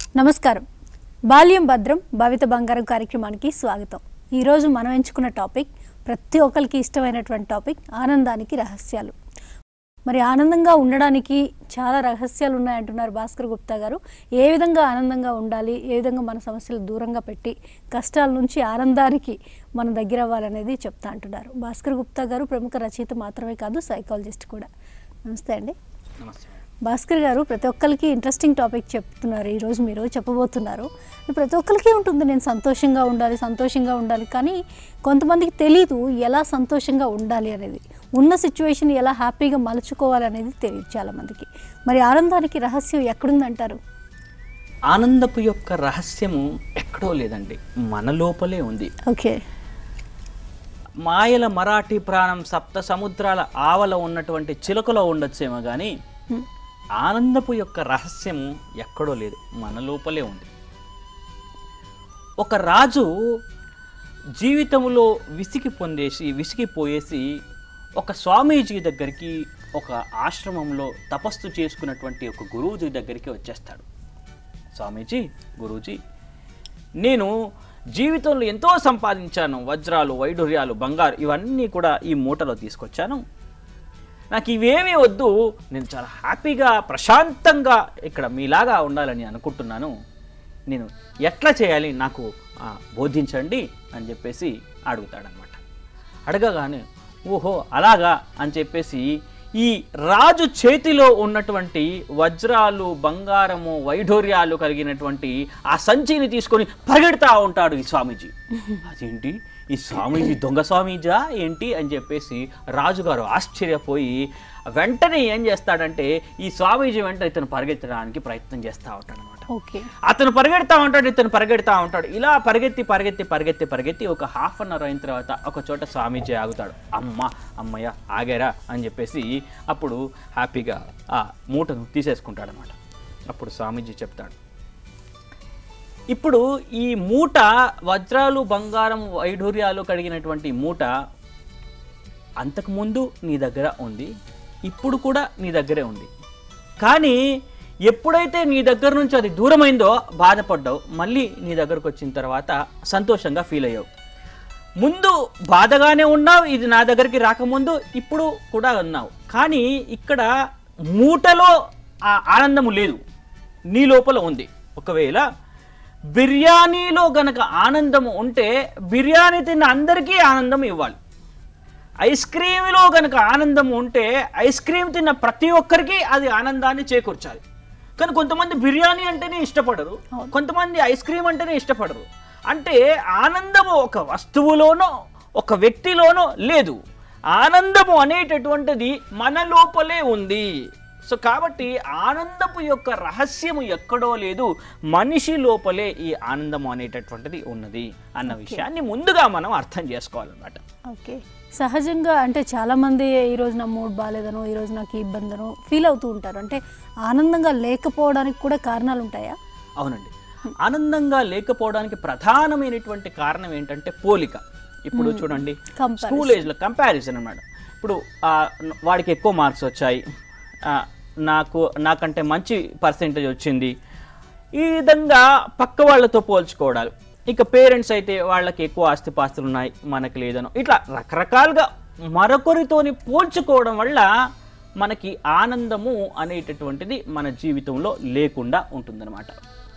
నమస్కారం బాల్యం భద్రం భవిత బంగారం కార్యక్రమానికి స్వాగతం ఈరోజు మనం ఎంచుకున్న టాపిక్ ప్రతి ఒక్కరికి ఇష్టమైనటువంటి టాపిక్ ఆనందానికి రహస్యాలు మరి ఆనందంగా ఉండడానికి చాలా రహస్యాలు ఉన్నాయంటున్నారు భాస్కర్ గుప్తా గారు ఏ విధంగా ఆనందంగా ఉండాలి ఏ విధంగా మన సమస్యలు దూరంగా పెట్టి కష్టాల నుంచి ఆనందానికి మన దగ్గర అవ్వాలనేది చెప్తా అంటున్నారు భాస్కర్ గుప్తా గారు ప్రముఖ రచయిత మాత్రమే కాదు సైకాలజిస్ట్ కూడా నమస్తే అండి నమస్తే భాస్కర్ గారు ప్రతి ఒక్కరికి ఇంట్రెస్టింగ్ టాపిక్ చెప్తున్నారు ఈరోజు మీరు చెప్పబోతున్నారు ప్రతి ఒక్కరికి ఉంటుంది నేను సంతోషంగా ఉండాలి సంతోషంగా ఉండాలి కానీ కొంతమందికి తెలీదు ఎలా సంతోషంగా ఉండాలి అనేది ఉన్న సిచ్యువేషన్ ఎలా హ్యాపీగా మలుచుకోవాలి అనేది తెలియదు చాలామందికి మరి ఆనందానికి రహస్యం ఎక్కడుందంటారు ఆనందపు యొక్క రహస్యము ఎక్కడో లేదండి మన లోపలే ఉంది ఓకే మాయల మరాఠీ ప్రాణం సప్త సముద్రాల ఆవల ఉన్నటువంటి చిలుకలో ఉండొచ్చేమో కానీ ఆనందపు యొక్క రహస్యము ఎక్కడో లేదు మన లోపలే ఉంది ఒక రాజు జీవితంలో విసిగి పొందేసి విసిగిపోయేసి ఒక స్వామీజీ దగ్గరికి ఒక ఆశ్రమంలో తపస్సు చేసుకున్నటువంటి ఒక గురువుజీ దగ్గరికి వచ్చేస్తాడు స్వామీజీ గురూజీ నేను జీవితంలో ఎంతో సంపాదించాను వజ్రాలు వైడూర్యాలు బంగారు ఇవన్నీ కూడా ఈ మూటలో తీసుకొచ్చాను నాకు ఇవేమీ వద్దు నేను చాలా హ్యాపీగా ప్రశాంతంగా ఇక్కడ మీలాగా ఉండాలని అనుకుంటున్నాను నేను ఎట్లా చేయాలి నాకు ఆ, బోధించండి అని చెప్పేసి అడుగుతాడనమాట అడగగానే ఓహో అలాగా అని చెప్పేసి ఈ రాజు చేతిలో ఉన్నటువంటి వజ్రాలు బంగారము వైఢూర్యాలు కలిగినటువంటి ఆ సంచిని తీసుకొని పరిగెడతా ఉంటాడు ఈ స్వామీజీ అదేంటి ఈ స్వామీజీ దొంగ స్వామీజా ఏంటి అని చెప్పేసి రాజుగారు ఆశ్చర్యపోయి వెంటనే ఏం చేస్తాడంటే ఈ స్వామీజీ వెంట ఇతను పరిగెత్తడానికి ప్రయత్నం చేస్తూ ఉంటాడు అనమాట ఓకే అతను పరిగెడతా ఉంటాడు ఇతను పరిగెడతా ఉంటాడు ఇలా పరిగెత్తి పరిగెత్తి పరిగెత్తి పరిగెత్తి ఒక హాఫ్ అన్ అవర్ అయిన తర్వాత ఒక చోట స్వామీజీ ఆగుతాడు అమ్మ అమ్మయ్య ఆగారా అని చెప్పేసి అప్పుడు హ్యాపీగా ఆ మూటను తీసేసుకుంటాడు అనమాట అప్పుడు స్వామీజీ చెప్తాడు ఇప్పుడు ఈ మూట వజ్రాలు బంగారం వైఢూర్యాలు కలిగినటువంటి మూట అంతకుముందు నీ దగ్గర ఉంది ఇప్పుడు కూడా నీ దగ్గరే ఉంది కానీ ఎప్పుడైతే నీ దగ్గర నుంచి అది దూరమైందో బాధపడ్డావు మళ్ళీ నీ దగ్గరకు వచ్చిన తర్వాత సంతోషంగా ఫీల్ అయ్యావు ముందు బాధగానే ఉన్నావు ఇది నా దగ్గరికి రాకముందు ఇప్పుడు కూడా ఉన్నావు కానీ ఇక్కడ మూటలో ఆ ఆనందము లేదు నీ లోపల ఉంది ఒకవేళ బిర్యానీలో గనక ఆనందము ఉంటే బిర్యానీ తిన్న అందరికీ ఆనందం ఇవ్వాలి ఐస్ క్రీమ్లో కనుక ఆనందం ఉంటే ఐస్ క్రీమ్ తిన్న ప్రతి ఒక్కరికి అది ఆనందాన్ని చేకూర్చాలి కానీ కొంతమంది బిర్యానీ అంటేనే ఇష్టపడరు కొంతమంది ఐస్ క్రీమ్ అంటేనే ఇష్టపడరు అంటే ఆనందము ఒక వస్తువులోనో ఒక వ్యక్తిలోనో లేదు ఆనందము అనేటటువంటిది మన లోపలే ఉంది సో కాబట్టి ఆనందపు యొక్క రహస్యము ఎక్కడో లేదు మనిషి లోపలే ఈ ఆనందము అనేటటువంటిది ఉన్నది అన్న విషయాన్ని ముందుగా మనం అర్థం చేసుకోవాలన్నమాట ఓకే సహజంగా అంటే చాలామంది ఈరోజు నా మూడ్ బాగాలేదనో ఈరోజు నాకు ఈ ఇబ్బందనో ఫీల్ అవుతూ ఉంటారు అంటే ఆనందంగా లేకపోవడానికి కూడా కారణాలు ఉంటాయా అవునండి ఆనందంగా లేకపోవడానికి ప్రధానమైనటువంటి కారణం ఏంటంటే పోలిక ఇప్పుడు చూడండి Comparison. స్కూల్ ఏజ్లో కంపారిజన్ అన్నమాట ఇప్పుడు ఆ, వాడికి ఎక్కువ మార్క్స్ వచ్చాయి ఆ, నాకు నాకంటే మంచి పర్సెంటేజ్ వచ్చింది ఈ విధంగా పక్క వాళ్ళతో పోల్చుకోవడాలు ఇక పేరెంట్స్ అయితే వాళ్ళకి ఎక్కువ ఆస్తిపాస్తులు ఉన్నాయి మనకి లేదనో ఇట్లా రకరకాలుగా మరొకరితోని పోల్చుకోవడం వల్ల మనకి ఆనందము అనేటటువంటిది మన జీవితంలో లేకుండా ఉంటుందన్నమాట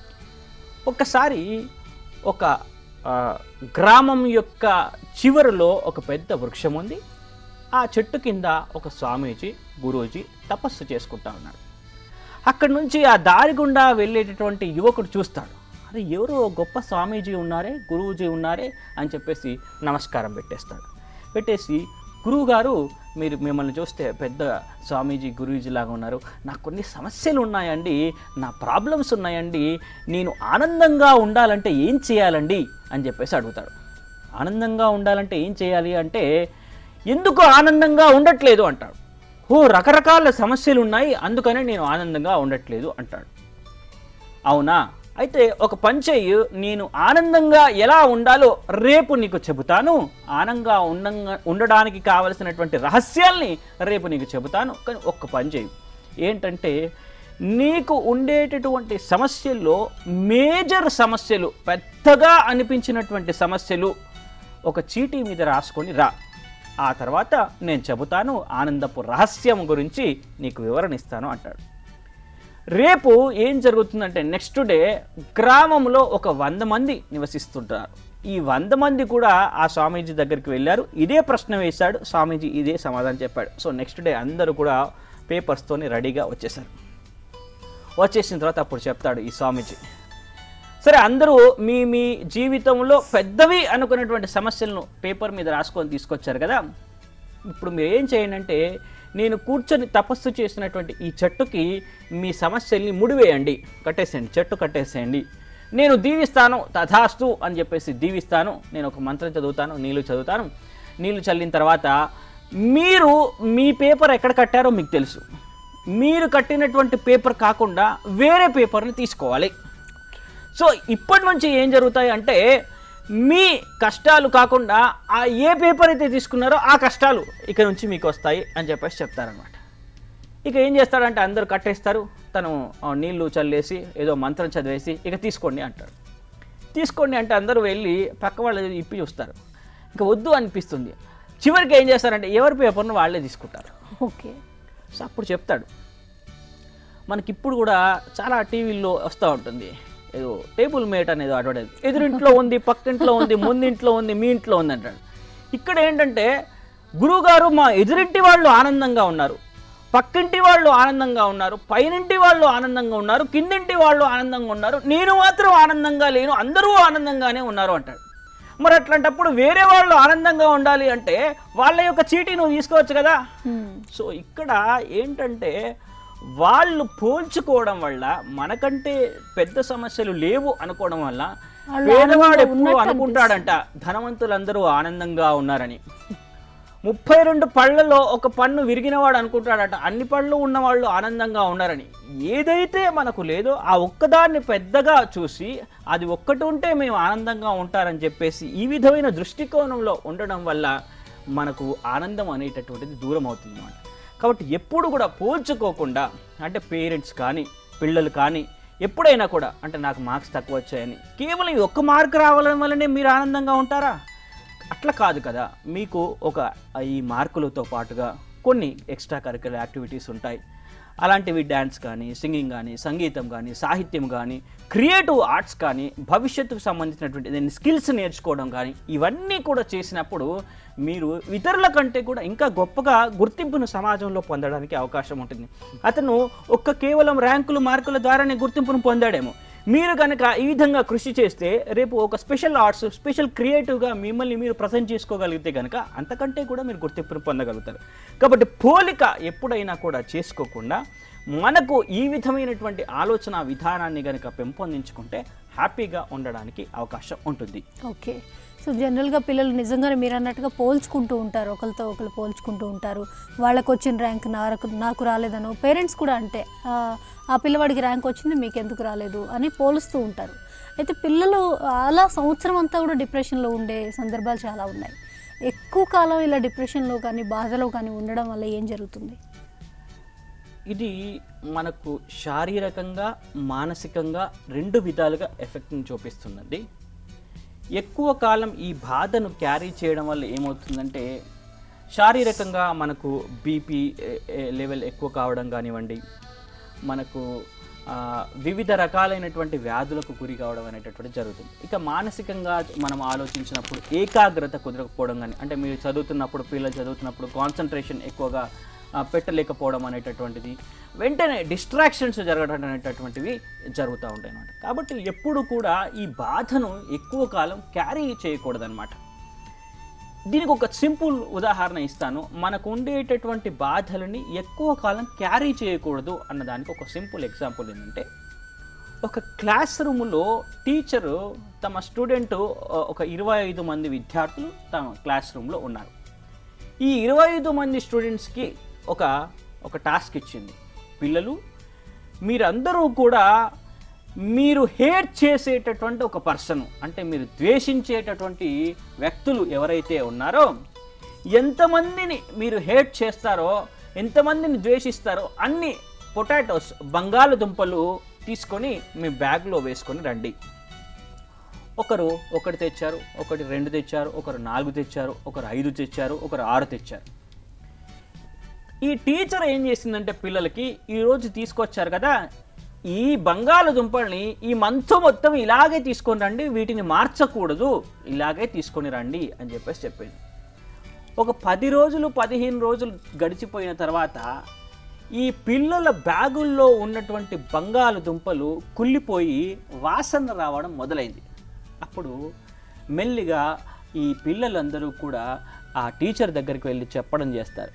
ఒక్కసారి ఒక ఆ, గ్రామం యొక్క చివరిలో ఒక పెద్ద వృక్షం ఉంది ఆ చెట్టు కింద ఒక స్వామీజీ గురూజీ తపస్సు చేసుకుంటా ఉన్నాడు అక్కడి నుంచి ఆ దారి గుండా వెళ్ళేటటువంటి యువకుడు చూస్తాడు అరే ఎవరో గొప్ప స్వామీజీ ఉన్నారే గురువుజీ ఉన్నారే అని చెప్పేసి నమస్కారం పెట్టేస్తాడు పెట్టేసి గురువు గారు మీరు మిమ్మల్ని చూస్తే పెద్ద స్వామీజీ గురూజీ లాగా ఉన్నారు నాకు కొన్ని సమస్యలు ఉన్నాయండి నా ప్రాబ్లమ్స్ ఉన్నాయండి నేను ఆనందంగా ఉండాలంటే ఏం చేయాలండి అని చెప్పేసి అడుగుతాడు ఆనందంగా ఉండాలంటే ఏం చేయాలి అంటే ఎందుకు ఆనందంగా ఉండట్లేదు అంటాడు ఓ రకరకాల సమస్యలు ఉన్నాయి అందుకనే నేను ఆనందంగా ఉండట్లేదు అంటాడు అవునా అయితే ఒక పని చెయ్యి నేను ఆనందంగా ఎలా ఉండాలో రేపు నీకు చెబుతాను ఆనందంగా ఉండంగా ఉండడానికి కావలసినటువంటి రహస్యాల్ని రేపు నీకు చెబుతాను కానీ ఒక్క పని చెయ్యి ఏంటంటే నీకు ఉండేటటువంటి సమస్యల్లో మేజర్ సమస్యలు పెద్దగా అనిపించినటువంటి సమస్యలు ఒక చీటీ మీద రాసుకొని రా ఆ తర్వాత నేను చెబుతాను ఆనందపు రహస్యం గురించి నీకు వివరణ ఇస్తాను అంటాడు రేపు ఏం జరుగుతుందంటే నెక్స్ట్ డే గ్రామంలో ఒక వంద మంది నివసిస్తుంటారు ఈ వంద మంది కూడా ఆ స్వామీజీ దగ్గరికి వెళ్ళారు ఇదే ప్రశ్న వేశాడు స్వామీజీ ఇదే సమాధానం చెప్పాడు సో నెక్స్ట్ డే అందరూ కూడా పేపర్స్తోని రెడీగా వచ్చేసారు వచ్చేసిన తర్వాత అప్పుడు చెప్తాడు ఈ స్వామీజీ సరే అందరూ మీ మీ జీవితంలో పెద్దవి అనుకున్నటువంటి సమస్యలను పేపర్ మీద రాసుకొని తీసుకొచ్చారు కదా ఇప్పుడు మీరు ఏం చేయండి అంటే నేను కూర్చొని తపస్సు చేసినటువంటి ఈ చెట్టుకి మీ సమస్యల్ని ముడివేయండి కట్టేసేయండి చెట్టు కట్టేసేయండి నేను దీవిస్తాను తథాస్తు అని చెప్పేసి దీవిస్తాను నేను ఒక మంత్రం చదువుతాను నీళ్ళు చదువుతాను నీళ్ళు చల్లిన తర్వాత మీరు మీ పేపర్ ఎక్కడ కట్టారో మీకు తెలుసు మీరు కట్టినటువంటి పేపర్ కాకుండా వేరే పేపర్ని తీసుకోవాలి సో ఇప్పటి నుంచి ఏం జరుగుతాయి అంటే మీ కష్టాలు కాకుండా ఆ ఏ పేపర్ అయితే తీసుకున్నారో ఆ కష్టాలు ఇక నుంచి మీకు వస్తాయి అని చెప్పేసి చెప్తారనమాట ఇక ఏం చేస్తాడంటే అందరూ కట్టేస్తారు తను ఆ, నీళ్లు చల్లేసి ఏదో మంత్రం చదివేసి ఇక తీసుకోండి అంటాడు తీసుకోండి అంటే అందరూ వెళ్ళి పక్క వాళ్ళు ఇప్పి చూస్తారు ఇంకా వద్దు అనిపిస్తుంది చివరికి ఏం చేస్తారంటే ఎవరి పేపర్ను వాళ్ళే తీసుకుంటారు ఓకే సో అప్పుడు చెప్తాడు మనకిప్పుడు కూడా చాలా టీవీల్లో వస్తూ ఉంటుంది ఏదో టేబుల్ మేట్ అనేది అడ్వర్టైజ్ ఎదురింట్లో ఉంది పక్కింట్లో ఉంది ముందింట్లో ఉంది మీ ఇంట్లో ఉంది అంటాడు ఇక్కడ ఏంటంటే గురువుగారు మా ఎదురింటి వాళ్ళు ఆనందంగా ఉన్నారు పక్కింటి వాళ్ళు ఆనందంగా ఉన్నారు పైనింటి వాళ్ళు ఆనందంగా ఉన్నారు కిందింటి వాళ్ళు ఆనందంగా ఉన్నారు నేను మాత్రం ఆనందంగా లేను అందరూ ఆనందంగానే ఉన్నారు అంటాడు మరి అట్లాంటప్పుడు వేరే వాళ్ళు ఆనందంగా ఉండాలి అంటే వాళ్ళ యొక్క చీటీ నువ్వు తీసుకోవచ్చు కదా హ్మ్. సో ఇక్కడ ఏంటంటే వాళ్ళు పోల్చుకోవడం వల్ల మనకంటే పెద్ద సమస్యలు లేవు అనుకోవడం వల్ల వాళ్ళు పేదవాడు ఆనందంగా ఎప్పుడు ఉన్నట్టు అనుకుంటాడంట ధనవంతులందరూ ఆనందంగా ఉన్నారని ముప్పై రెండు పళ్ళలో ఒక పన్ను విరిగినవాడు అనుకుంటాడట అన్ని పళ్ళు ఉన్నవాళ్ళు ఆనందంగా ఉన్నారని ఏదైతే మనకు లేదో ఆ ఒక్కదాన్ని పెద్దగా చూసి అది ఒక్కటి ఉంటే మేము ఆనందంగా ఉంటారని చెప్పేసి ఈ విధమైన దృష్టికోణంలో ఉండడం వల్ల మనకు ఆనందం అనేటటువంటిది దూరం అవుతుంది అన్నమాట కాబట్టి ఎప్పుడు కూడా పోల్చుకోకుండా అంటే పేరెంట్స్ కానీ పిల్లలు కానీ ఎప్పుడైనా కూడా అంటే నాకు మార్క్స్ తక్కువ వచ్చాయని కేవలం ఈ ఒక్క మార్క్ రావడం వల్లనే మీరు ఆనందంగా ఉంటారా అట్లా కాదు కదా మీకు ఒక ఈ మార్కులతో పాటుగా కొన్ని ఎక్స్ట్రా కరికులర్ యాక్టివిటీస్ ఉంటాయి అలాంటివి డ్యాన్స్ కానీ సింగింగ్ కానీ సంగీతం కానీ సాహిత్యం కానీ క్రియేటివ్ ఆర్ట్స్ కానీ భవిష్యత్తుకు సంబంధించినటువంటి ఏదైనా స్కిల్స్ నేర్చుకోవడం కానీ ఇవన్నీ కూడా చేసినప్పుడు మీరు ఇతరుల కంటే కూడా ఇంకా గొప్పగా గుర్తింపును సమాజంలో పొందడానికి అవకాశం ఉంటుంది అతను ఒక్క కేవలం ర్యాంకులు మార్కుల ద్వారానే గుర్తింపును పొందాడేమో మీరు కనుక ఈ విధంగా కృషి చేస్తే రేపు ఒక స్పెషల్ ఆర్ట్స్ స్పెషల్ క్రియేటివ్గా మిమ్మల్ని మీరు ప్రజెంట్ చేసుకోగలిగితే కనుక అంతకంటే కూడా మీరు గుర్తింపును పొందగలుగుతారు కాబట్టి పోలిక ఎప్పుడైనా కూడా చేసుకోకుండా మనకు ఈ విధమైనటువంటి ఆలోచన విధానాన్ని కనుక పెంపొందించుకుంటే హ్యాపీగా ఉండడానికి అవకాశం ఉంటుంది ఓకే సో జనరల్గా పిల్లలు నిజంగానే మీరు అన్నట్టుగా పోల్చుకుంటూ ఉంటారు ఒకరితో ఒకరు పోల్చుకుంటూ ఉంటారు వాళ్ళకు వచ్చిన ర్యాంక్ నాకు నాకు రాలేదను పేరెంట్స్ కూడా అంటే ఆ, ఆ పిల్లవాడికి ర్యాంక్ వచ్చింది మీకు ఎందుకు రాలేదు అని పోలుస్తూ ఉంటారు అయితే పిల్లలు అలా సంవత్సరం అంతా కూడా డిప్రెషన్లో ఉండే సందర్భాలు చాలా ఉన్నాయి ఎక్కువ కాలం ఇలా డిప్రెషన్లో కానీ బాధలో కానీ ఉండడం వల్ల ఏం జరుగుతుంది ఇది మనకు శారీరకంగా మానసికంగా రెండు విధాలుగా ఎఫెక్ట్ని చూపిస్తుందండి ఎక్కువ కాలం ఈ బాధను క్యారీ చేయడం వల్ల ఏమవుతుందంటే శారీరకంగా మనకు బీపీ లెవెల్ ఎక్కువ కావడం కానివ్వండి మనకు ఆ, వివిధ రకాలైనటువంటి వ్యాధులకు గురి కావడం అనేటటువంటి జరుగుతుంది ఇక మానసికంగా మనం ఆలోచించినప్పుడు ఏకాగ్రత కుదరకపోవడం కానీ అంటే మీరు చదువుతున్నప్పుడు పిల్లలు చదువుతున్నప్పుడు కాన్సన్ట్రేషన్ ఎక్కువగా ఆ, పెట్టలేకపోవడం అనేటటువంటిది వెంటనే డిస్ట్రాక్షన్స్ జరగడం అనేటటువంటివి జరుగుతూ ఉంటాయి అన్నమాట కాబట్టి ఎప్పుడు కూడా ఈ బాధను ఎక్కువ కాలం క్యారీ చేయకూడదన్నమాట దీనికి ఒక సింపుల్ ఉదాహరణ ఇస్తాను మనకు ఉండేటటువంటి బాధలని ఎక్కువ కాలం క్యారీ చేయకూడదు అన్నదానికి ఒక సింపుల్ ఎగ్జాంపుల్ ఏంటంటే ఒక క్లాస్ రూములో టీచరు తమ స్టూడెంట్ ఒక ఇరవై ఐదు మంది విద్యార్థులు తమ క్లాస్ రూమ్లో ఉన్నారు ఈ ఇరవై ఐదు మంది స్టూడెంట్స్కి ఒక ఒక టాస్క్ ఇచ్చింది పిల్లలు మీరందరూ కూడా మీరు హేట్ చేసేటటువంటి ఒక పర్సన్ అంటే మీరు ద్వేషించేటటువంటి వ్యక్తులు ఎవరైతే ఉన్నారో ఎంతమందిని మీరు హేట్ చేస్తారో ఎంతమందిని ద్వేషిస్తారో అన్ని పొటాటోస్ బంగాళదుంపలు తీసుకొని మీ బ్యాగ్లో వేసుకొని రండి ఒకరు ఒకటి తెచ్చారు ఒకటి రెండు తెచ్చారు ఒకరు నాలుగు తెచ్చారు ఒకరు ఐదు తెచ్చారు ఒకరు ఆరు తెచ్చారు ఈ టీచర్ ఏం చేసిందంటే పిల్లలకి ఈరోజు తీసుకొచ్చారు కదా ఈ బంగాళదుంపల్ని ఈ మంతు మొత్తం ఇలాగే తీసుకొని రండి వీటిని మార్చకూడదు ఇలాగే తీసుకొని రండి అని చెప్పేసి చెప్పింది ఒక పది రోజులు పదిహేను రోజులు గడిచిపోయిన తర్వాత ఈ పిల్లల బ్యాగుల్లో ఉన్నటువంటి బంగాళదుంపలు కుళ్ళిపోయి వాసన రావడం మొదలైంది అప్పుడు మెల్లిగా ఈ పిల్లలందరూ కూడా ఆ టీచర్ దగ్గరికి వెళ్ళి చెప్పడం చేస్తారు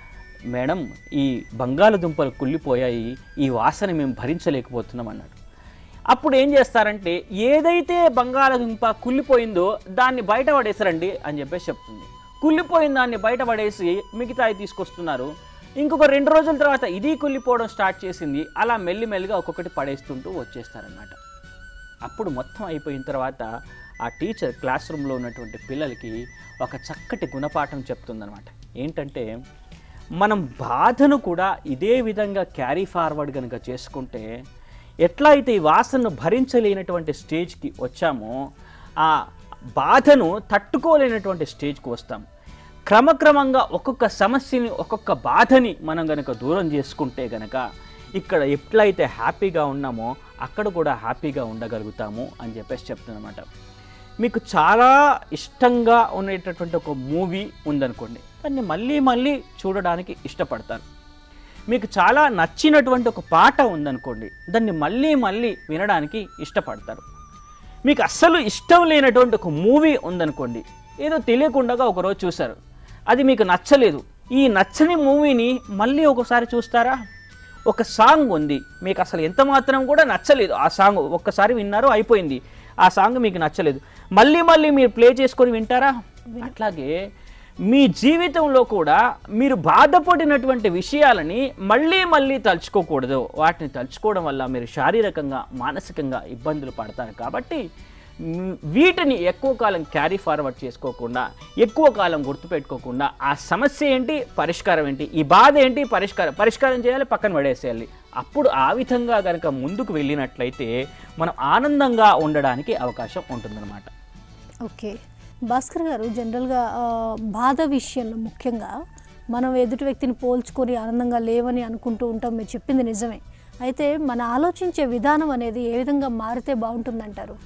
మేడం ఈ బంగాళదుంపలు కుళ్ళిపోయాయి ఈ వాసన మేము భరించలేకపోతున్నాం అన్నాడు అప్పుడు ఏం చేస్తారంటే ఏదైతే బంగాళదుంప కుళ్ళిపోయిందో దాన్ని బయట పడేసరండి అని చెప్పేసి చెప్తుంది కుళ్ళిపోయిన దాన్ని బయట పడేసి మిగతాయి తీసుకొస్తున్నారు ఇంకొక రెండు రోజుల తర్వాత ఇది కుళ్ళిపోవడం స్టార్ట్ చేసింది అలా మెల్లిమెల్లిగా ఒక్కొక్కటి పడేస్తుంటూ వచ్చేస్తారనమాట అప్పుడు మొత్తం అయిపోయిన తర్వాత ఆ టీచర్ క్లాస్ రూమ్లో ఉన్నటువంటి పిల్లలకి ఒక చక్కటి గుణపాఠం చెప్తుందనమాట ఏంటంటే మనం బాధను కూడా ఇదే విధంగా క్యారీ ఫార్వర్డ్ కనుక చేసుకుంటే ఎట్లా అయితే ఈ వాసనను భరించలేనటువంటి స్టేజ్కి వచ్చామో ఆ బాధను తట్టుకోలేనటువంటి స్టేజ్కి వస్తాం క్రమక్రమంగా ఒక్కొక్క సమస్యని ఒక్కొక్క బాధని మనం గనక దూరం చేసుకుంటే గనక ఇక్కడ ఎట్లయితే హ్యాపీగా ఉన్నామో అక్కడ కూడా హ్యాపీగా ఉండగలుగుతాము అని చెప్పేసి చెప్తున్నమాట మీకు చాలా ఇష్టంగా ఉండేటటువంటి ఒక మూవీ ఉందనుకోండి దాన్ని మళ్ళీ మళ్ళీ చూడడానికి ఇష్టపడతాను మీకు చాలా నచ్చినటువంటి ఒక పాట ఉందనుకోండి దాన్ని మళ్ళీ మళ్ళీ వినడానికి ఇష్టపడతారు మీకు అస్సలు ఇష్టం లేనటువంటి ఒక మూవీ ఉందనుకోండి ఏదో తెలియకుండా ఒకరోజు చూశారు అది మీకు నచ్చలేదు ఈ నచ్చని మూవీని మళ్ళీ ఒకసారి చూస్తారా ఒక సాంగ్ ఉంది మీకు అసలు ఎంత మాత్రం కూడా నచ్చలేదు ఆ సాంగ్ ఒక్కసారి విన్నారు అయిపోయింది ఆ సాంగ్ మీకు నచ్చలేదు మళ్ళీ మళ్ళీ మీరు ప్లే చేసుకొని వింటారా అట్లాగే మీ జీవితంలో కూడా మీరు బాధపడినటువంటి విషయాలని మళ్ళీ మళ్ళీ తలుచుకోకూడదు వాటిని తలుచుకోవడం వల్ల మీరు శారీరకంగా మానసికంగా ఇబ్బందులు పడతారు కాబట్టి మ్, వీటిని ఎక్కువ కాలం క్యారీ ఫార్వర్డ్ చేసుకోకుండా ఎక్కువ కాలం గుర్తుపెట్టుకోకుండా ఆ సమస్య ఏంటి పరిష్కారం ఏంటి ఈ బాధ ఏంటి పరిష్కారం పరిష్కారం చేయాలి పక్కన పడేసేయాలి అప్పుడు ఆ విధంగా కనుక ముందుకు వెళ్ళినట్లయితే మనం ఆనందంగా ఉండడానికి అవకాశం ఉంటుందన్నమాట ఓకే భాస్కర్ గారు జనరల్గా ఆ, బాధ విషయంలో ముఖ్యంగా మనం ఎదుటి వ్యక్తిని పోల్చుకొని ఆనందంగా లేవని అనుకుంటూ ఉంటాం మీరు చెప్పింది నిజమే అయితే మన ఆలోచించే విధానం అనేది ఏ విధంగా మారితే బాగుంటుందంటారు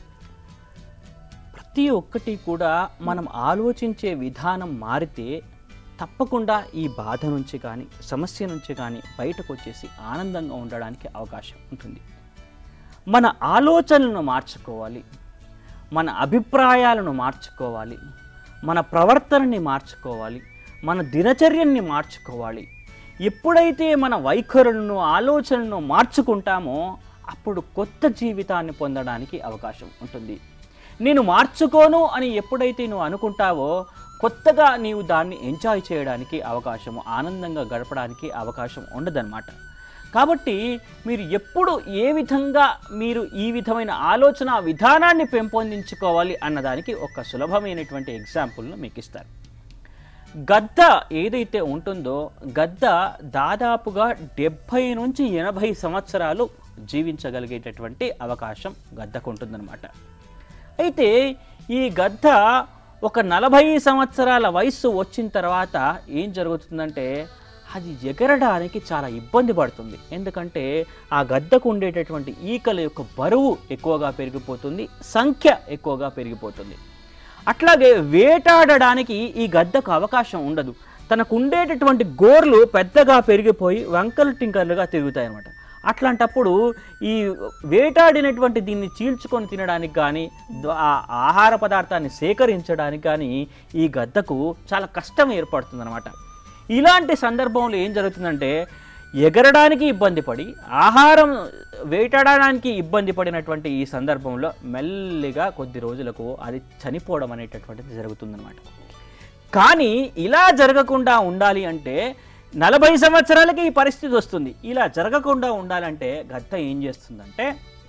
ప్రతి ఒక్కటి కూడా మనం ఆలోచించే విధానం మారితే తప్పకుండా ఈ బాధ నుంచి కానీ సమస్య నుంచి కానీ బయటకు వచ్చేసి ఆనందంగా ఉండడానికి అవకాశం ఉంటుంది మన ఆలోచనలను మార్చుకోవాలి మన అభిప్రాయాలను మార్చుకోవాలి మన ప్రవర్తనని మార్చుకోవాలి మన దినచర్యని మార్చుకోవాలి ఎప్పుడైతే మన వైఖరులను ఆలోచనలను మార్చుకుంటామో అప్పుడు కొత్త జీవితాన్ని పొందడానికి అవకాశం ఉంటుంది నేను మార్చుకోను అని ఎప్పుడైతే నువ్వు అనుకుంటావో కొత్తగా నీవు దాన్ని ఎంజాయ్ చేయడానికి అవకాశము ఆనందంగా గడపడానికి అవకాశం ఉండదన్నమాట కాబట్టి మీరు ఎప్పుడు ఏ విధంగా మీరు ఈ విధమైన ఆలోచన విధానాన్ని పెంపొందించుకోవాలి అన్నదానికి ఒక సులభమైనటువంటి ఎగ్జాంపుల్ను మీకు ఇస్తారు గద్ద ఏదైతే ఉంటుందో గద్ద దాదాపుగా డెబ్భై నుంచి ఎనభై సంవత్సరాలు జీవించగలిగేటటువంటి అవకాశం గద్దకు ఉంటుందన్నమాట అయితే ఈ గద్ద ఒక నలభై సంవత్సరాల వయస్సు వచ్చిన తర్వాత ఏం జరుగుతుందంటే అది ఎగరడానికి చాలా ఇబ్బంది పడుతుంది ఎందుకంటే ఆ గద్దకు ఉండేటటువంటి ఈకల యొక్క బరువు ఎక్కువగా పెరిగిపోతుంది సంఖ్య ఎక్కువగా పెరిగిపోతుంది అట్లాగే వేటాడడానికి ఈ గద్దకు అవకాశం ఉండదు తనకు ఉండేటటువంటి గోర్లు పెద్దగా పెరిగిపోయి వంకలు టింకర్లుగా తిరుగుతాయి అన్నమాట అట్లాంటప్పుడు ఈ వేటాడినటువంటి దీన్ని చీల్చుకొని తినడానికి కానీ ద- ఆ ఆహార పదార్థాన్ని సేకరించడానికి కానీ ఈ గద్దకు చాలా కష్టం ఏర్పడుతుందన్నమాట ఇలాంటి సందర్భంలో ఏం జరుగుతుందంటే ఎగరడానికి ఇబ్బంది పడి ఆహారం వేటాడడానికి ఇబ్బంది పడినటువంటి ఈ సందర్భంలో మెల్లిగా కొద్ది రోజులకు అది చనిపోవడం అనేటటువంటిది జరుగుతుందన్నమాట కానీ ఇలా జరగకుండా ఉండాలి అంటే నలభై సంవత్సరాలకి ఈ పరిస్థితి వస్తుంది ఇలా జరగకుండా ఉండాలంటే గద్ద ఏం చేస్తుందంటే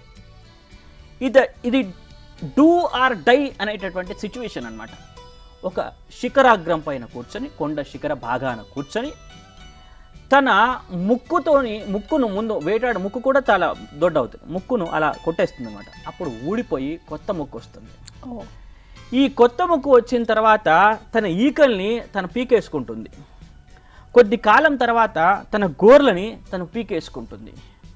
ఇది ఇది డూ ఆర్ డై అనేటటువంటి సిచ్యువేషన్ అన్నమాట ఒక శిఖరాగ్రం పైన కూర్చొని కొండ శిఖర భాగాన కూర్చొని తన ముక్కుతోని ముక్కును ముందు వేటాడు ముక్కు కూడా చాలా దొడ్డ అవుతుంది ముక్కును అలా కొట్టేస్తుంది అనమాట అప్పుడు ఊడిపోయి కొత్త ముక్కు వస్తుంది ఓ ఈ కొత్త ముక్కు వచ్చిన తర్వాత తన ఈకల్ని తను పీకేసుకుంటుంది కొద్ది కాలం తర్వాత తన గోర్లని తను పీకేసుకుంటుంది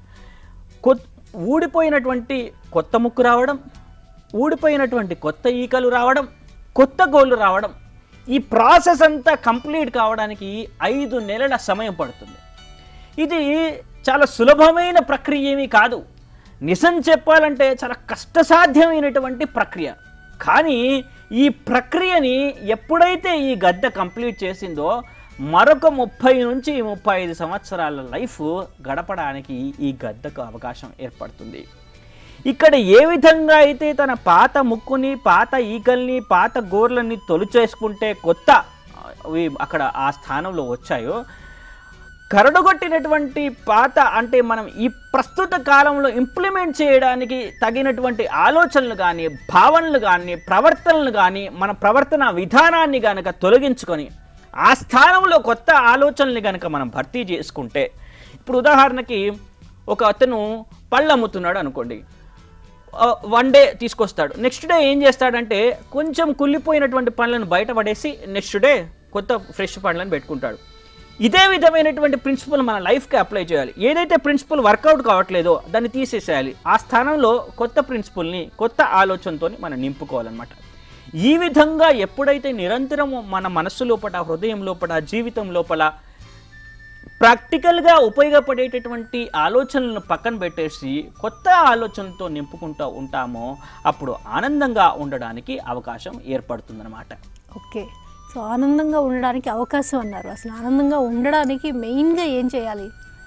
కొత్ ఊడిపోయినటువంటి కొత్త ముక్కు రావడం ఊడిపోయినటువంటి కొత్త ఈకలు రావడం కొత్త గోళ్ళు రావడం ఈ ప్రాసెస్ అంతా కంప్లీట్ కావడానికి ఐదు నెలల సమయం పడుతుంది ఇది చాలా సులభమైన ప్రక్రియ ఏమీ కాదు నిజం చెప్పాలంటే చాలా కష్టసాధ్యమైనటువంటి ప్రక్రియ కానీ ఈ ప్రక్రియని ఎప్పుడైతే ఈ గద్ద కంప్లీట్ చేసిందో మరొక ముప్పై నుంచి ముప్పై ఐదు సంవత్సరాల లైఫ్ గడపడానికి ఈ గద్దకు అవకాశం ఏర్పడుతుంది ఇక్కడ ఏ విధంగా అయితే తన పాత ముక్కుని పాత ఈకల్ని పాత గోర్లని తొలిచేసుకుంటే కొత్త ఆ, ఇవి అక్కడ ఆ స్థానంలో వచ్చాయో కరడుగొట్టినటువంటి పాత అంటే మనం ఈ ప్రస్తుత కాలంలో ఇంప్లిమెంట్ చేయడానికి తగినటువంటి ఆలోచనలు కానీ భావనలు కానీ ప్రవర్తనలు కానీ మన ప్రవర్తన విధానాన్ని కనుక తొలగించుకొని ఆ స్థానంలో కొత్త ఆలోచనల్ని కనుక మనం భర్తీ చేసుకుంటే ఇప్పుడు ఉదాహరణకి ఒక అతను పళ్ళు అమ్ముతున్నాడు అనుకోండి వన్ డే తీసుకొస్తాడు నెక్స్ట్ డే ఏం చేస్తాడంటే కొంచెం కుళ్ళిపోయినటువంటి పండ్లను బయట పడేసి నెక్స్ట్ డే కొత్త ఫ్రెష్ పండ్లను పెట్టుకుంటాడు ఇదే విధమైనటువంటి ప్రిన్సిపల్ మన లైఫ్కి అప్లై చేయాలి ఏదైతే ప్రిన్సిపల్ వర్కౌట్ కావట్లేదో దాన్ని తీసేసేయాలి ఆ స్థానంలో కొత్త ప్రిన్సిపల్ని కొత్త ఆలోచనతో మనం నింపుకోవాలన్నమాట ఈ విధంగా ఎప్పుడైతే నిరంతరము మన మనస్సు లోపల హృదయం లోపల జీవితం లోపల ప్రాక్టికల్గా ఉపయోగపడేటటువంటి ఆలోచనలను పక్కన పెట్టేసి కొత్త ఆలోచనలతో నింపుకుంటూ ఉంటామో అప్పుడు ఆనందంగా ఉండడానికి అవకాశం ఏర్పడుతుందన్నమాట ఓకే సో ఆనందంగా ఉండడానికి అవకాశం అన్నారు అసలు ఆనందంగా ఉండడానికి మెయిన్గా ఏం చేయాలి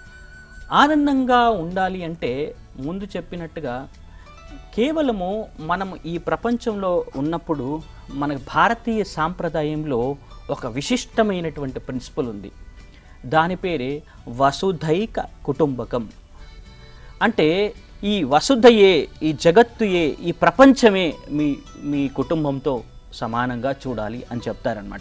ఆనందంగా ఉండాలి అంటే ముందు చెప్పినట్టుగా కేవలము మనం ఈ ప్రపంచంలో ఉన్నప్పుడు మన భారతీయ సాంప్రదాయంలో ఒక విశిష్టమైనటువంటి ప్రిన్సిపల్ ఉంది దాని పేరే వసుధైక కుటుంబకం అంటే ఈ వసుధయే ఈ జగత్తుయే ఈ ప్రపంచమే మీ మీ కుటుంబంతో సమానంగా చూడాలి అని చెప్తారనమాట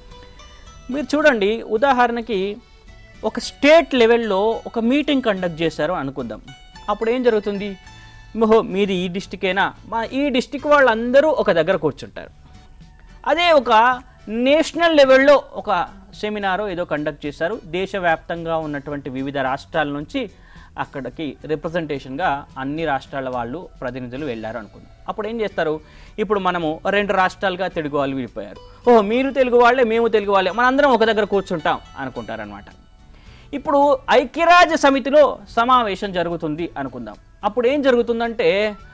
మీరు చూడండి ఉదాహరణకి ఒక స్టేట్ లెవెల్లో ఒక మీటింగ్ కండక్ట్ చేశారు అనుకుందాం అప్పుడు ఏం జరుగుతుంది ఓహో మీది ఈ డిస్టికేనా మా ఈ డిస్టిక్ వాళ్ళందరూ ఒక దగ్గర కూర్చుంటారు అదే ఒక నేషనల్ లెవెల్లో ఒక సెమినారో ఏదో కండక్ట్ చేశారు దేశవ్యాప్తంగా ఉన్నటువంటి వివిధ రాష్ట్రాల నుంచి అక్కడికి రిప్రజెంటేషన్గా అన్ని రాష్ట్రాల వాళ్ళు ప్రతినిధులు వెళ్ళారు అనుకుందాం అప్పుడు ఏం చేస్తారు ఇప్పుడు మనము రెండు రాష్ట్రాలుగా తెలుగు వాళ్ళు విడిపోయారు ఓహో మీరు తెలుగు వాళ్ళే మేము తెలుగు వాళ్ళే మనందరం ఒక దగ్గర కూర్చుంటాం అనుకుంటారనమాట ఇప్పుడు ఐక్యరాజ్య సమితిలో సమావేశం జరుగుతుంది అనుకుందాం అప్పుడు ఏం జరుగుతుందంటే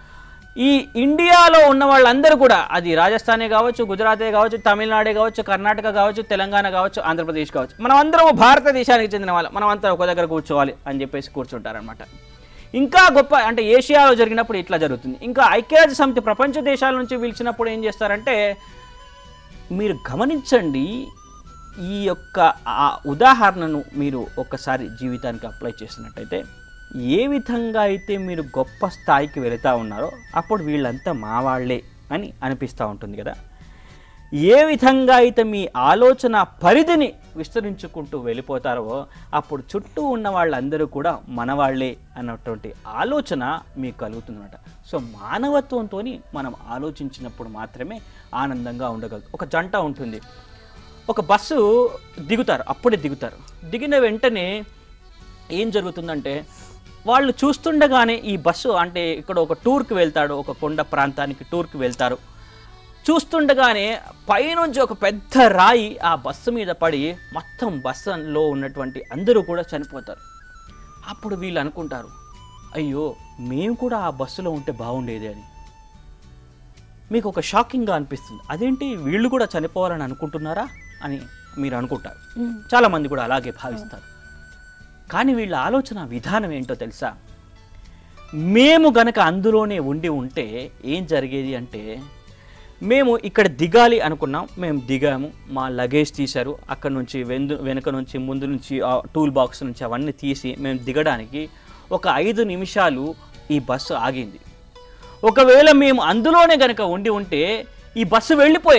ఈ ఇండియాలో ఉన్న వాళ్ళందరూ కూడా అది రాజస్థానే కావచ్చు గుజరాతే కావచ్చు తమిళనాడే కావచ్చు కర్ణాటక కావచ్చు తెలంగాణ కావచ్చు ఆంధ్రప్రదేశ్ కావచ్చు మనం అందరం భారతదేశానికి చెందిన వాళ్ళు మనం అంతా ఒక దగ్గర కూర్చోవాలి అని చెప్పేసి కూర్చుంటారనమాట ఇంకా గొప్ప అంటే ఏషియాలో జరిగినప్పుడు ఇట్లా జరుగుతుంది ఇంకా ఐక్యరాజ్య సమితి ప్రపంచ దేశాల నుంచి పిలిచినప్పుడు ఏం చేస్తారంటే మీరు గమనించండి ఈ యొక్క ఆ ఉదాహరణను మీరు ఒక్కసారి జీవితానికి అప్లై చేసినట్టయితే ఏ విధంగా అయితే మీరు గొప్ప స్థాయికి వెళుతూ ఉన్నారో అప్పుడు వీళ్ళంతా మా వాళ్ళే అని అనిపిస్తూ ఉంటుంది కదా ఏ విధంగా అయితే మీ ఆలోచన పరిధిని విస్తరించుకుంటూ వెళ్ళిపోతారో అప్పుడు చుట్టూ ఉన్న వాళ్ళందరూ కూడా మనవాళ్లే అన్నటువంటి ఆలోచన మీకు కలుగుతుందన్నమాట సో మానవత్వంతో మనం ఆలోచించినప్పుడు మాత్రమే ఆనందంగా ఉండగలుగుతాం ఒక జంట ఉంటుంది ఒక బస్సు దిగుతారు అప్పుడే దిగుతారు దిగిన వెంటనే ఏం జరుగుతుందంటే వాళ్ళు చూస్తుండగానే ఈ బస్సు అంటే ఇక్కడ ఒక టూర్కి వెళ్తాడు ఒక కొండ ప్రాంతానికి టూర్కి వెళ్తారు చూస్తుండగానే పైనుంచి ఒక పెద్ద రాయి ఆ బస్సు మీద పడి మొత్తం బస్సులో ఉన్నటువంటి అందరూ కూడా చనిపోతారు అప్పుడు వీళ్ళు అనుకుంటారు అయ్యో మేము కూడా ఆ బస్సులో ఉంటే బాగుండేది అని మీకు ఒక షాకింగ్గా అనిపిస్తుంది అదేంటి వీళ్ళు కూడా చనిపోవాలని అనుకుంటున్నారా అని మీరు అనుకుంటారు చాలామంది కూడా అలాగే భావిస్తారు కానీ వీళ్ళ ఆలోచన విధానం ఏంటో తెలుసా మేము గనక అందులోనే ఉండి ఉంటే ఏం జరిగేది అంటే మేము ఇక్కడ దిగాలి అనుకున్నాం మేము దిగాము మా లగేజ్ తీశారు అక్కడ నుంచి వెందు వెనుక నుంచి ముందు నుంచి ఆ టూల్ బాక్స్ నుంచి అవన్నీ తీసి మేము దిగడానికి ఒక ఐదు నిమిషాలు ఈ బస్సు ఆగింది ఒకవేళ మేము అందులోనే గనక ఉండి ఉంటే ఈ బస్సు వెళ్ళిపోయేది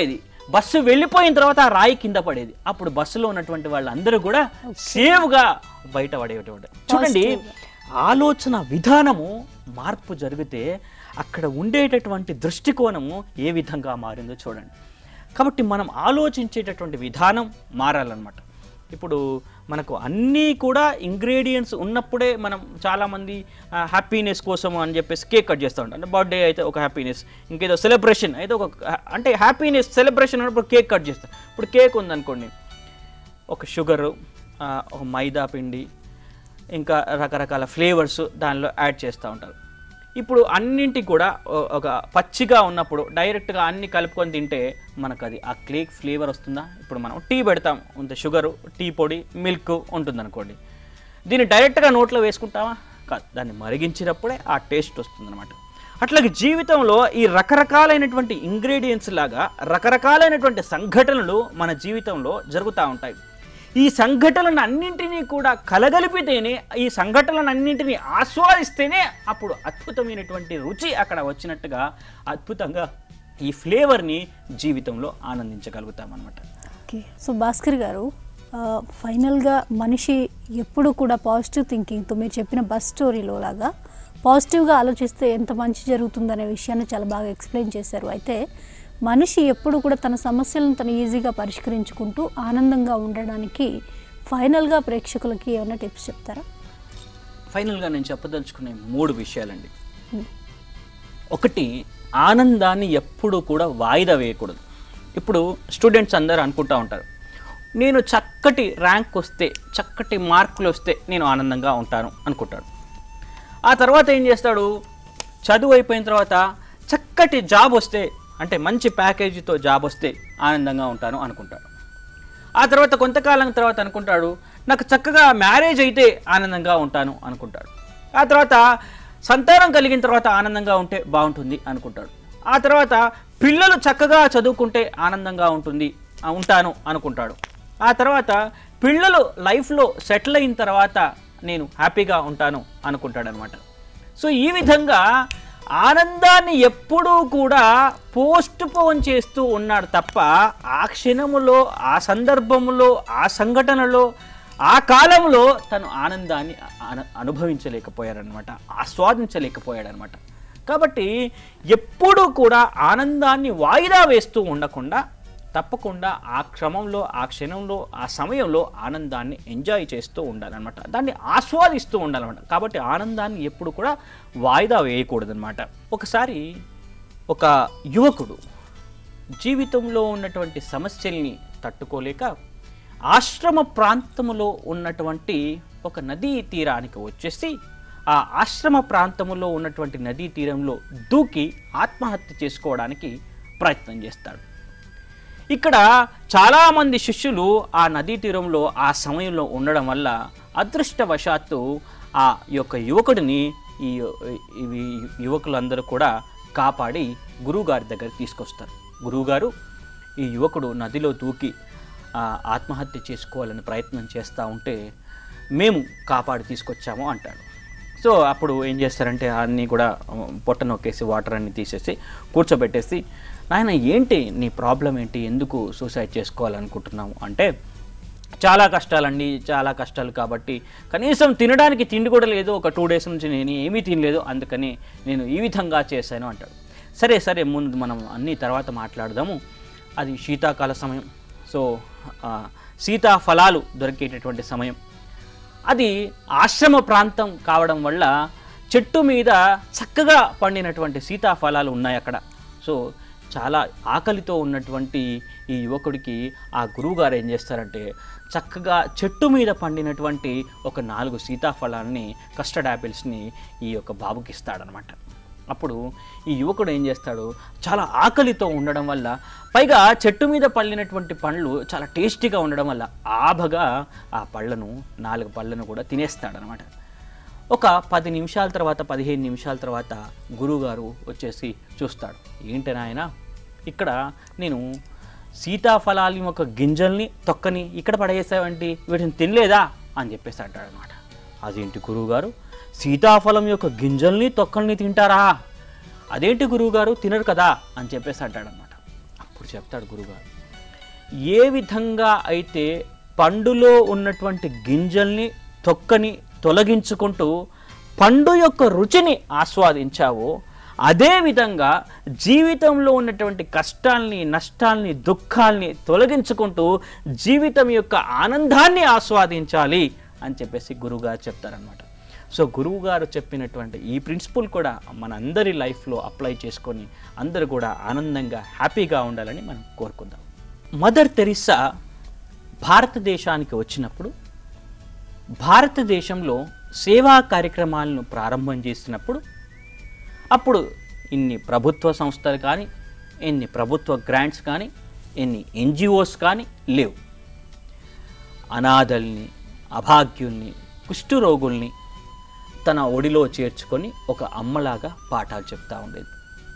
బస్సు వెళ్ళిపోయిన తర్వాత ఆ రాయి కింద పడేది అప్పుడు బస్సులో ఉన్నటువంటి వాళ్ళందరూ కూడా సేవ్గా బయట పడేటువంటి చూడండి ఆలోచన విధానము మార్పు జరిగితే అక్కడ ఉండేటటువంటి దృష్టికోణము ఏ విధంగా మారిందో చూడండి కాబట్టి మనం ఆలోచించేటటువంటి విధానం మారాలన్నమాట ఇప్పుడు మనకు అన్నీ కూడా ఇంగ్రీడియంట్స్ ఉన్నప్పుడే మనం చాలామంది హ్యాపీనెస్ కోసం అని చెప్పేసి కేక్ కట్ చేస్తూ ఉంటాం అంటే బర్త్డే అయితే ఒక హ్యాపీనెస్ ఇంకేదో సెలబ్రేషన్ అయితే ఒక అంటే హ్యాపీనెస్ సెలబ్రేషన్ అన్నప్పుడు కేక్ కట్ చేస్తాం ఇప్పుడు కేక్ ఉందనుకోండి ఒక షుగరు ఒక మైదా పిండి ఇంకా రకరకాల ఫ్లేవర్స్ దానిలో యాడ్ చేస్తూ ఉంటారు ఇప్పుడు అన్నింటి కూడా ఓ- ఒక పచ్చిగా ఉన్నప్పుడు డైరెక్ట్గా అన్ని కలుపుకొని తింటే మనకు అది ఆ కేక్ ఫ్లేవర్ వస్తుందా ఇప్పుడు మనం టీ పెడతాం ఉంటే షుగరు టీ పొడి మిల్క్ ఉంటుంది అనుకోండి దీన్ని డైరెక్ట్గా నోట్లో వేసుకుంటామా కాదు దాన్ని మరిగించినప్పుడే ఆ టేస్ట్ వస్తుందన్నమాట అట్లాగే జీవితంలో ఈ రకరకాలైనటువంటి ఇంగ్రీడియంట్స్ లాగా రకరకాలైనటువంటి సంఘటనలు మన జీవితంలో జరుగుతూ ఉంటాయి ఈ సంఘటనలను అన్నింటినీ కూడా కలగలిపితేనే ఈ సంఘటనలను అన్నింటినీ ఆస్వాదిస్తేనే అప్పుడు అద్భుతమైనటువంటి రుచి అక్కడ వచ్చినట్టుగా అద్భుతంగా ఈ ఫ్లేవర్ని జీవితంలో ఆనందించగలుగుతాం అనమాట ఓకే సో భాస్కర్ గారు ఆ, ఫైనల్గా మనిషి ఎప్పుడు కూడా పాజిటివ్ థింకింగ్తో మీరు చెప్పిన బస్ స్టోరీలో లాగా పాజిటివ్గా ఆలోచిస్తే ఎంత మంచి జరుగుతుందనే విషయాన్ని చాలా బాగా ఎక్స్ప్లెయిన్ చేశారు అయితే మనిషి ఎప్పుడు కూడా తన సమస్యలను తను ఈజీగా పరిష్కరించుకుంటూ ఆనందంగా ఉండడానికి ఫైనల్గా ప్రేక్షకులకి ఏమైనా టిప్స్ చెప్తారా ఫైనల్గా నేను చెప్పదలుచుకునే మూడు విషయాలండి ఒకటి ఆనందాన్ని ఎప్పుడూ కూడా వాయిదా వేయకూడదు ఇప్పుడు స్టూడెంట్స్ అందరూ అనుకుంటా ఉంటారు నేను చక్కటి ర్యాంక్ వస్తే చక్కటి మార్కులు వస్తే నేను ఆనందంగా ఉంటాను అనుకుంటాడు ఆ తర్వాత ఏం చేస్తాడు చదువు అయిపోయిన తర్వాత చక్కటి జాబ్ వస్తే అంటే మంచి ప్యాకేజీతో జాబ్ వస్తే ఆనందంగా ఉంటాను అనుకుంటాడు ఆ తర్వాత కొంతకాలం తర్వాత అనుకుంటాడు నాకు చక్కగా మ్యారేజ్ అయితే ఆనందంగా ఉంటాను అనుకుంటాడు ఆ తర్వాత సంతానం కలిగిన తర్వాత ఆనందంగా ఉంటే బాగుంటుంది అనుకుంటాడు ఆ తర్వాత పిల్లలు చక్కగా చదువుకుంటే ఆనందంగా ఉంటుంది ఆ, ఉంటాను అనుకుంటాడు ఆ తర్వాత పిల్లలు లైఫ్లో సెటిల్ అయిన తర్వాత నేను హ్యాపీగా ఉంటాను అనుకుంటాడు అనమాట సో ఈ విధంగా ఆనందాన్ని ఎప్పుడూ కూడా పోస్ట్ పోన్ చేస్తూ ఉన్నాడు తప్ప ఆ క్షణములో ఆ సందర్భంలో ఆ సంఘటనలో ఆ కాలంలో తను ఆనందాన్ని అను అనుభవించలేకపోయాడనమాట ఆస్వాదించలేకపోయాడనమాట కాబట్టి ఎప్పుడూ కూడా ఆనందాన్ని వాయిదా వేస్తూ ఉండకుండా తప్పకుండా ఆ క్రమంలో ఆ క్షణంలో ఆ సమయంలో ఆనందాన్ని ఎంజాయ్ చేస్తూ ఉండాలన్నమాట దాన్ని ఆస్వాదిస్తూ ఉండాలన్నమాట కాబట్టి ఆనందాన్ని ఎప్పుడు కూడా వాయిదా వేయకూడదన్నమాట ఒకసారి ఒక యువకుడు జీవితంలో ఉన్నటువంటి సమస్యల్ని తట్టుకోలేక ఆశ్రమ ప్రాంతములో ఉన్నటువంటి ఒక నదీ తీరానికి వచ్చేసి ఆ ఆశ్రమ ప్రాంతములో ఉన్నటువంటి నదీ తీరంలో దూకి ఆత్మహత్య చేసుకోవడానికి ప్రయత్నం చేస్తాడు ఇక్కడ చాలామంది శిష్యులు ఆ నదీ తీరంలో ఆ సమయంలో ఉండడం వల్ల అదృష్టవశాత్తు ఆ యొక్క యువకుడిని ఈ ఇవి యువకులందరూ కూడా కాపాడి గురువుగారి దగ్గర తీసుకొస్తారు గురువుగారు ఈ యువకుడు నదిలో దూకి ఆ, ఆత్మహత్య చేసుకోవాలని ప్రయత్నం చేస్తూ ఉంటే మేము కాపాడి తీసుకొచ్చాము అంటాడు సో అప్పుడు ఏం చేస్తారంటే అన్నీ కూడా ఉమ్, పొట్ట నొక్కేసి వాటర్ అన్ని తీసేసి కూర్చోబెట్టేసి నాయన ఏంటి నీ ప్రాబ్లం ఏంటి ఎందుకు సూసైడ్ చేసుకోవాలనుకుంటున్నావు అంటే చాలా కష్టాలండి చాలా కష్టాలు కాబట్టి కనీసం తినడానికి తిండి కూడా లేదు ఒక టూ డేస్ నుంచి నేను ఏమీ తినలేదు అందుకని నేను ఈ విధంగా చేశాను అంటాడు సరే సరే ముందు మనం అన్నీ తర్వాత మాట్లాడదాము అది శీతాకాల సమయం సో ఆ, సీతాఫలాలు దొరికేటటువంటి సమయం అది ఆశ్రమ ప్రాంతం కావడం వల్ల చెట్టు మీద చక్కగా పండినటువంటి సీతాఫలాలు ఉన్నాయి అక్కడ సో చాలా ఆకలితో ఉన్నటువంటి ఈ యువకుడికి ఆ గురువుగారు ఏం చేస్తారంటే చక్కగా చెట్టు మీద పండినటువంటి ఒక నాలుగు సీతాఫలాన్ని కస్టర్డ్ యాపిల్స్ని ఈ యొక్క బాబుకి ఇస్తాడనమాట అప్పుడు ఈ యువకుడు ఏం చేస్తాడు చాలా ఆకలితో ఉండడం వల్ల పైగా చెట్టు మీద పళ్ళినటువంటి పండ్లు చాలా టేస్టీగా ఉండడం వల్ల ఆభగా ఆ పళ్ళను నాలుగు పళ్ళను కూడా తినేస్తాడనమాట ఒక పది నిమిషాల తర్వాత పదిహేను నిమిషాల తర్వాత గురువుగారు వచ్చేసి చూస్తాడు ఏంటి నాయన ఇక్కడ నేను సీతాఫలాల యొక్క గింజల్ని తొక్కని ఇక్కడ పడేసావంటి వీటిని తినలేదా అని చెప్పేసి అంటాడనమాట అదేంటి గురువుగారు సీతాఫలం యొక్క గింజల్ని తొక్కల్ని తింటారా అదేంటి గురువుగారు తినరు కదా అని చెప్పేసి అంటాడనమాట అప్పుడు చెప్తాడు గురువుగారు ఏ విధంగా అయితే పండులో ఉన్నటువంటి గింజల్ని తొక్కని తొలగించుకుంటూ పండు యొక్క రుచిని ఆస్వాదించావో అదేవిధంగా జీవితంలో ఉన్నటువంటి కష్టాల్ని నష్టాల్ని దుఃఖాల్ని తొలగించుకుంటూ జీవితం యొక్క ఆనందాన్ని ఆస్వాదించాలి అని చెప్పేసి గురువుగారు చెప్తారనమాట సో గురువుగారు చెప్పినటువంటి ఈ ప్రిన్సిపల్ కూడా మన అందరి లైఫ్లో అప్లై చేసుకొని అందరూ కూడా ఆనందంగా హ్యాపీగా ఉండాలని మనం కోరుకుందాం మదర్ తెరిసా భారతదేశానికి వచ్చినప్పుడు భారతదేశంలో సేవా కార్యక్రమాలను ప్రారంభం చేసినప్పుడు అప్పుడు ఇన్ని ప్రభుత్వ సంస్థలు కానీ ఎన్ని ప్రభుత్వ గ్రాంట్స్ కానీ ఎన్ని ఎన్జిఓస్ కానీ లేవు అనాథల్ని అభాగ్యుల్ని కుష్ఠరోగుల్ని తన ఒడిలో చేర్చుకొని ఒక అమ్మలాగా పాఠాలు చెప్తా ఉండేది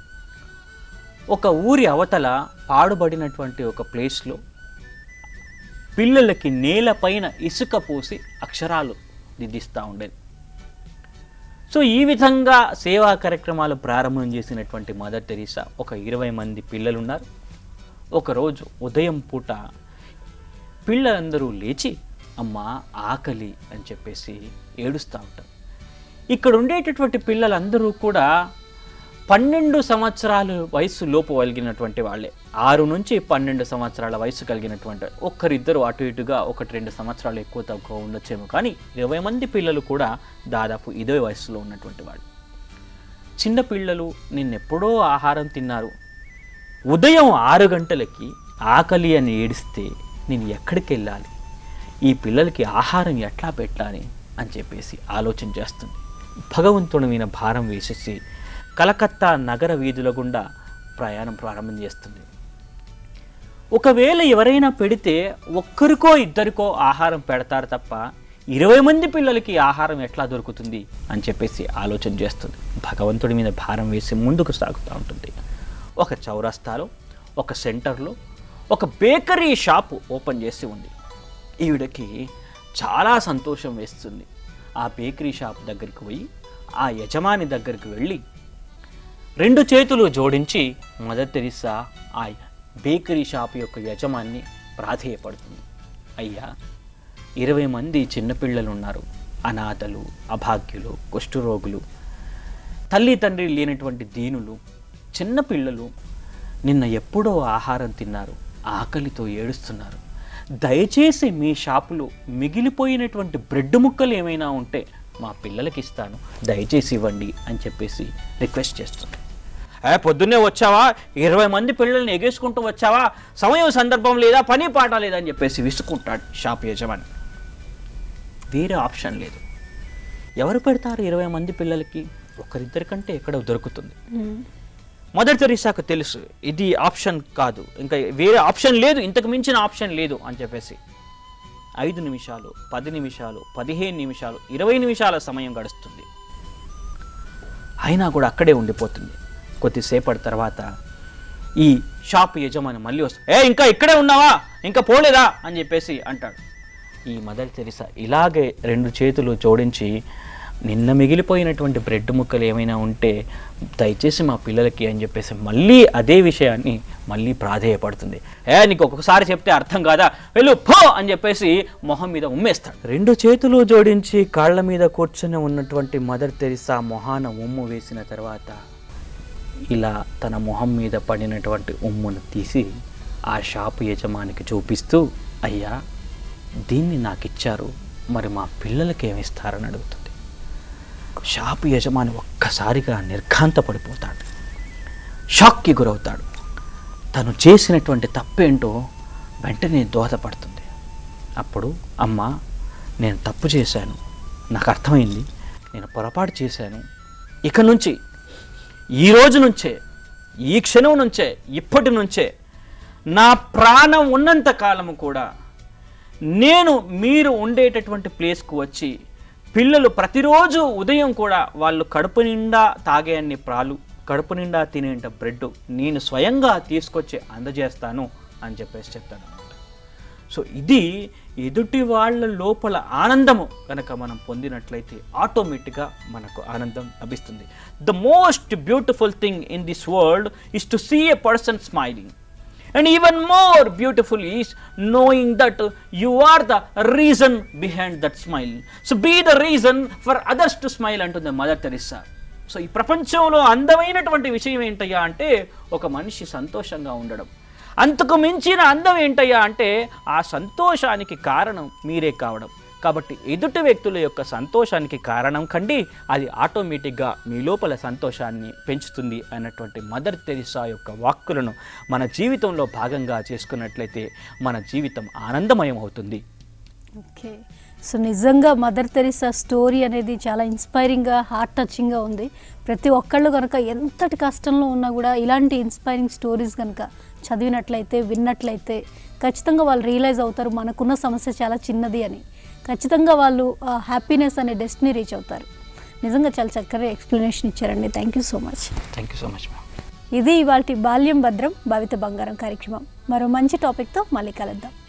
ఒక ఊరి అవతల పాడుబడినటువంటి ఒక ప్లేస్లో పిల్లలకి నేలపైన ఇసుక పోసి అక్షరాలు దిద్దిస్తూ ఉండేది సో ఈ విధంగా సేవా కార్యక్రమాలు ప్రారంభం చేసినటువంటి మదర్ తెరీసా ఒక ఇరవై మంది పిల్లలు ఉన్నారు ఒకరోజు ఉదయం పూట పిల్లలందరూ లేచి అమ్మ ఆకలి అని చెప్పేసి ఏడుస్తూ ఉంటారు ఇక్కడ ఉండేటటువంటి పిల్లలందరూ కూడా పన్నెండు సంవత్సరాలు వయసు లోపు కలిగినటువంటి వాళ్ళే ఆరు నుంచి పన్నెండు సంవత్సరాల వయసు కలిగినటువంటి ఒక్కరిద్దరు అటు ఇటుగా ఒకటి రెండు సంవత్సరాలు ఎక్కువ తక్కువ ఉండొచ్చేమో కానీ ఇరవై మంది పిల్లలు కూడా దాదాపు ఇదే వయసులో ఉన్నటువంటి వాళ్ళు చిన్న పిల్లలు నిన్నెప్పుడో ఆహారం తిన్నారు ఉదయం ఆరు గంటలకి ఆకలి అని ఏడిస్తే నేను ఎక్కడికి వెళ్ళాలి ఈ పిల్లలకి ఆహారం ఎట్లా పెట్టాలి అని చెప్పేసి ఆలోచన చేస్తుంది భగవంతుడి మీద భారం వేసేసి కలకత్తా నగర వీధుల గుండా ప్రయాణం ప్రారంభం చేస్తుంది ఒకవేళ ఎవరైనా పెడితే ఒక్కరికో ఇద్దరికో ఆహారం పెడతారు తప్ప ఇరవై మంది పిల్లలకి ఆహారం ఎట్లా దొరుకుతుంది అని చెప్పేసి ఆలోచన చేస్తుంది భగవంతుడి మీద భారం వేసి ముందుకు సాగుతూ ఉంటుంది ఒక చౌరస్తాలో ఒక సెంటర్లో ఒక బేకరీ షాపు ఓపెన్ చేసి ఉంది ఈవిడకి చాలా సంతోషం వేస్తుంది ఆ బేకరీ షాప్ దగ్గరికి పోయి ఆ యజమాని దగ్గరికి వెళ్ళి రెండు చేతులు జోడించి మదర్ తెరిసా ఆ బేకరీ షాప్ యొక్క యజమాన్ని ప్రాధేయపడుతుంది అయ్యా ఇరవై మంది చిన్నపిల్లలు ఉన్నారు అనాథలు అభాగ్యులు కుష్ఠరోగులు తల్లి తండ్రి లేనటువంటి దీనులు చిన్నపిల్లలు నిన్న ఎప్పుడో ఆహారం తిన్నారు ఆకలితో ఏడుస్తున్నారు దయచేసి మీ షాపులో మిగిలిపోయినటువంటి బ్రెడ్ ముక్కలు ఏమైనా ఉంటే మా పిల్లలకి ఇస్తాను దయచేసి ఇవ్వండి అని చెప్పేసి రిక్వెస్ట్ చేస్తుంది ఏ పొద్దున్నే వచ్చావా ఇరవై మంది పిల్లల్ని ఎగేసుకుంటూ వచ్చావా సమయం సందర్భం లేదా పని పాట లేదా అని చెప్పేసి విసుకుంటాడు షాప్ యజమాని వేరే ఆప్షన్ లేదు ఎవరు పెడతారు ఇరవై మంది పిల్లలకి ఒకరిద్దరికంటే ఎక్కడ దొరుకుతుంది మదర్ తెరీసాకు తెలుసు ఇది ఆప్షన్ కాదు ఇంకా వేరే ఆప్షన్ లేదు ఇంతకు మించిన ఆప్షన్ లేదు అని చెప్పేసి ఐదు నిమిషాలు పది నిమిషాలు పదిహేను నిమిషాలు ఇరవై నిమిషాల సమయం గడుస్తుంది అయినా కూడా అక్కడే ఉండిపోతుంది కొద్దిసేపటి తర్వాత ఈ షాప్ యజమాని మళ్ళీ వస్తా ఏ ఇంకా ఇక్కడే ఉన్నావా ఇంకా పోలేదా అని చెప్పేసి అంటాడు ఈ మదర్ తెరిసా ఇలాగే రెండు చేతులు జోడించి నిన్న మిగిలిపోయినటువంటి బ్రెడ్ ముక్కలు ఏమైనా ఉంటే దయచేసి మా పిల్లలకి అని చెప్పేసి మళ్ళీ అదే విషయాన్ని మళ్ళీ ప్రాధేయపడుతుంది ఏ నీకు ఒక్కొక్కసారి చెప్తే అర్థం కాదా వెళ్ళు పో అని చెప్పేసి మొహం మీద ఉమ్మేస్తాడు రెండు చేతులు జోడించి కాళ్ళ మీద కూర్చొని ఉన్నటువంటి మదర్ తెరిసా మొహాన ఉమ్ము వేసిన తర్వాత ఇలా తన మొహం మీద పడినటువంటి ఉమ్మును తీసి ఆ షాపు యజమానికి చూపిస్తూ అయ్యా దీన్ని నాకు ఇచ్చారు మరి మా పిల్లలకి ఏమిస్తారని అడుగుతుంది షాపు యజమాని ఒక్కసారిగా నిర్ఘాంతపడిపోతాడు షాక్కి గురవుతాడు తను చేసినటువంటి తప్పేంటో వెంటనే దోహదపడుతుంది అప్పుడు అమ్మ నేను తప్పు చేశాను నాకు అర్థమైంది నేను పొరపాటు చేశాను ఇక నుంచి ఈ రోజు నుంచే ఈ క్షణం నుంచే ఇప్పటి నుంచే నా ప్రాణం ఉన్నంత కాలము కూడా నేను మీరు ఉండేటటువంటి ప్లేస్కు వచ్చి పిల్లలు ప్రతిరోజు ఉదయం కూడా వాళ్ళు కడుపు నిండా తాగే అన్ని ప్రాలు కడుపు నిండా తినేంత బ్రెడ్ నేను స్వయంగా తీసుకొచ్చి అందజేస్తాను అని చెప్పేసి చెప్తాను సో ఇది ఎదుటి వాళ్ళ లోపల ఆనందము కనుక మనం పొందినట్లయితే ఆటోమేటిక్గా మనకు ఆనందం లభిస్తుంది the most beautiful thing in this world is to see a person smiling and even more beautiful is knowing that you are the reason behind that smile so be the reason for others to smile అంటుంది Mother Teresa so ఈ ప్రపంచంలో అందమైనటువంటి విషయం ఏంటయ్యా అంటే ఒక మనిషి సంతోషంగా ఉండడం అంతకు మించిన అందం ఏంటయ్యా అంటే ఆ సంతోషానికి కారణం మీరే కావడం కాబట్టి ఎదుటి వ్యక్తుల యొక్క సంతోషానికి కారణం కండి అది ఆటోమేటిక్గా మీ లోపల సంతోషాన్ని పెంచుతుంది అన్నటువంటి మదర్ తెరిసా యొక్క వాక్కులను మన జీవితంలో భాగంగా చేసుకున్నట్లయితే మన జీవితం ఆనందమయం అవుతుంది ఓకే సో నిజంగా మదర్ తెరిసా స్టోరీ అనేది చాలా ఇన్స్పైరింగ్గా హార్ట్ టచింగ్గా ఉంది ప్రతి ఒక్కళ్ళు కనుక ఎంతటి కష్టంలో ఉన్నా కూడా ఇలాంటి ఇన్స్పైరింగ్ స్టోరీస్ కనుక చదివినట్లయితే విన్నట్లయితే ఖచ్చితంగా వాళ్ళు రియలైజ్ అవుతారు మనకున్న సమస్య చాలా చిన్నది అని ఖచ్చితంగా వాళ్ళు హ్యాపీనెస్ అనే డెస్టినీ రీచ్ అవుతారు నిజంగా చాలా చక్కగా ఎక్స్ప్లెనేషన్ ఇచ్చారండి thank you so much thank you so much ma'am ఇది ఇవాళ బాల్యం భద్రం భవిత బంగారం కార్యక్రమం మరో మంచి టాపిక్తో మళ్ళీ కలుద్దాం